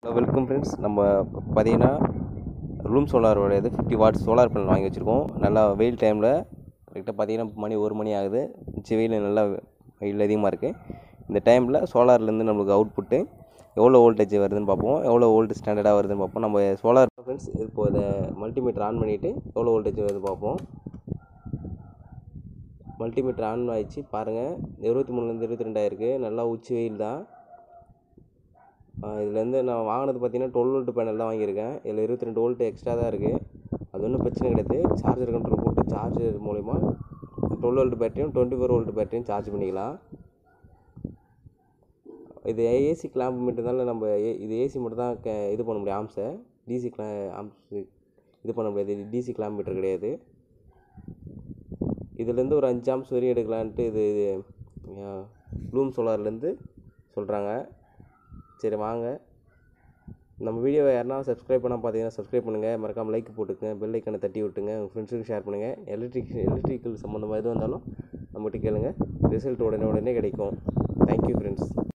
hello welcome friends நம்ம பார்த்தீங்கன்னா room சோலாரோட இது ஃபிஃப்டி வாட்ஸ் சோலார் பேனல் வாங்கி வச்சுருக்கோம் நல்லா வெயில் டைமில் கரெக்டாக பார்த்தீங்கன்னா மணி ஒரு மணி ஆகுது உச்சி வெயில் நல்லா வெயில் அதிகமாக இருக்குது இந்த டைமில் சோலார்லேருந்து நம்மளுக்கு அவுட்புட்டு எவ்வளோ வோல்டேஜ் வருதுன்னு பார்ப்போம் எவ்வளோ வோல்ட் ஸ்டாண்டர்டாக வருதுன்னு பார்ப்போம் நம்ம சோலார் ஃப்ரெண்ட்ஸ் இப்போ இதை மல்டிமீட்டர் ஆன் பண்ணிவிட்டு எவ்வளோ வோல்டேஜ் வருது பார்ப்போம் மல்டிமீட்டர் ஆன் ஆயிடுச்சு பாருங்கள் இருபத்தி மூணுலேருந்து இருபத்தி ரெண்டாயிருக்கு நல்லா உச்சி வெயில் தான் இதுலேருந்து நான் வாங்கினது பார்த்தீங்கன்னா டுவெல் வோல்ட் பேனல் தான் வாங்கியிருக்கேன் இதில் இருபத்தி ரெண்டு வோல்ட் எக்ஸ்ட்ரா தான் இருக்குது அது ஒன்றும் பிரச்சனை கிடையாது சார்ஜர் கண்ட்ரோல் போட்டு சார்ஜர் மூலிமா டுவெல் வோல்ட் பேட்டரியும் டுவெண்ட்டி ஃபோர் வோல்ட் பேட்டரியும் சார்ஜ் பண்ணிக்கலாம் இது ஏசி கிளாம்ப் மட்டும்தால நம்ம ஏ- இது ஏசி மட்டும் தான் க இது பண்ண முடியும் ஆம்ஸை டிசி கிளா ஆம்ஸ் இது பண்ண முடியாது இது டிசி கிளாம்ப் மீட்டர் கிடையாது இதுலேருந்து ஒரு அஞ்சு ஆம்ஸ் வரையும் எடுக்கலான்ட்டு இது இது ப்ளூம் சோலார்லேருந்து சொல்கிறாங்க சரி வாங்க நம்ம வீடியோவை யாருனா சப்ஸ்கிரைப் பண்ணால் பார்த்தீங்கன்னா சப்ஸ்கிரைப் பண்ணுங்கள் மறக்காமல் லைக் போட்டுக்கங்க பெல் ஐக்கனை தட்டி விட்டுங்க உங்கள் ஃப்ரெண்ட்ஸுக்கு ஷேர் பண்ணுங்கள் எலக்ட்ரிக் எலக்ட்ரிக்கல் சம்மந்தமாக எது வந்தாலும் நம்மகிட்ட கேளுங்க ரிசல்ட் உடனே உடனே கிடைக்கும் தேங்க்யூ ஃப்ரெண்ட்ஸ்